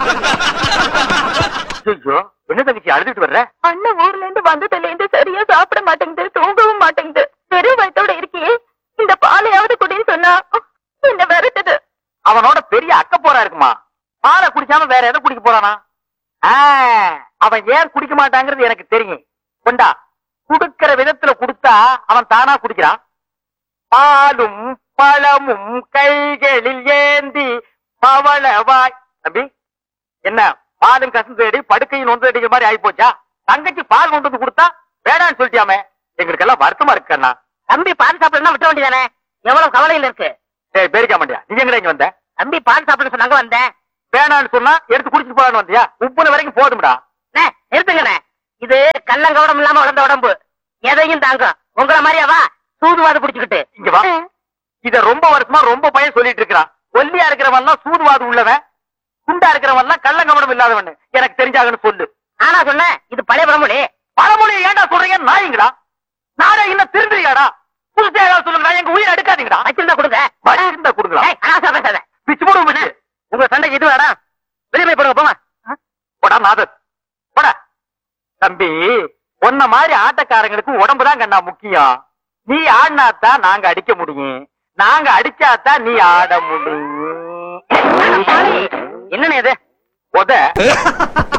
ஐயோ என்ன தங்கச்சி அழுதுட்டு வர்ற அண்ணன் ஊர்ல இருந்து வந்ததுல இருந்து சரியா சாப்பிட மாட்டேங்குது தூங்கவும் மாட்டேங்குது வெறும் வயத்தோட இருக்கியே இந்த பாலையாவது குடின்னு சொன்னா என்ன விரட்டுது அவனோட பெரிய அக்க போரா இருக்குமா பாலை குடிக்காம வேற எதை குடிக்க போறானா ஆ, அவன் ஏன் குடிக்க மாட்டாங்கிறது எனக்கு தெரியும் கொண்டா குடுக்கிற விதத்துல குடுத்தா அவன் தானா குடிக்கிறான் பாலும் பழமும் கைகளில் ஏந்தி பவளவாய் தம்பி என்ன பாலும் கசந்தடி படுக்கையும் நொந்து அடிக்கிற மாதிரி ஆயி போச்சா தங்கச்சி பால் கொண்டு வந்து கொடுத்தா வேணான்னு சொல்லிட்டியாமே எங்களுக்கு எல்லாம் வருத்தமா இருக்கு அண்ணா தம்பி பால் சாப்பிடணும் விட்ட வேண்டியதானே எவ்வளவு கவலையில இருக்கு ஏய் பேரிக்க மாட்டியா நீ எங்கடா இங்க வந்த தம்பி பால் சாப்பிட சொன்னாங்க வந்தேன் வேணான்னு சொன்னா எடுத்து குடிச்சிட்டு போலான்னு வந்தியா உப்புன வரைக்கும் போதும்டா அண்ணே, நிறுத்துங்கண்ணே இது கள்ளங்கவடம் இல்லாம வளர்ந்த உடம்பு எதையும் தாங்கும் உங்கள மாதிரியாவா சூதுவாது புடிச்சுக்கிட்டு இங்க வா இத ரொம்ப வருஷமா ரொம்ப பையன் சொல்லிட்டு இருக்கிறான் ஒல்லியா இருக்கிறவன் எல்லாம் சூதுவாது உள்ளவன் குண்டா இருக்கிறவன் எல்லாம் கள்ளங்கவனம் இல்லாதவன் எனக்கு தெரிஞ்சாகன்னு சொல்லு ஆனா சொன்னேன் இது பழைய பழமொழி பழமொழி ஏன்டா சொல்றீங்க நாயிங்கடா நானே இன்னும் திருந்துறியாடா புதுசா ஏதாவது சொல்லுங்கடா எங்க உயிர் எடுக்காதீங்கடா வச்சிருந்தா கொடுங்க இருந்தா கொடுங்களா ஏய், அனாவசியமா பேசாத பிச்சு போடுவோம் பிச்சு உங்க சண்டைக்கு இது வேடா வெளியே போய் போடுங்க போங்க போடா நாதர் போடா தம்பி உன்ன மாதிரி ஆட்டக்காரங்களுக்கு உடம்பு தான் கண்ணா முக்கியம் நீ ஆடினாத்தான் நாங்க அடிக்க முடியும் நாங்க அடிச்சாதான் நீ ஆட முடியும் என்னண்ணே இது உத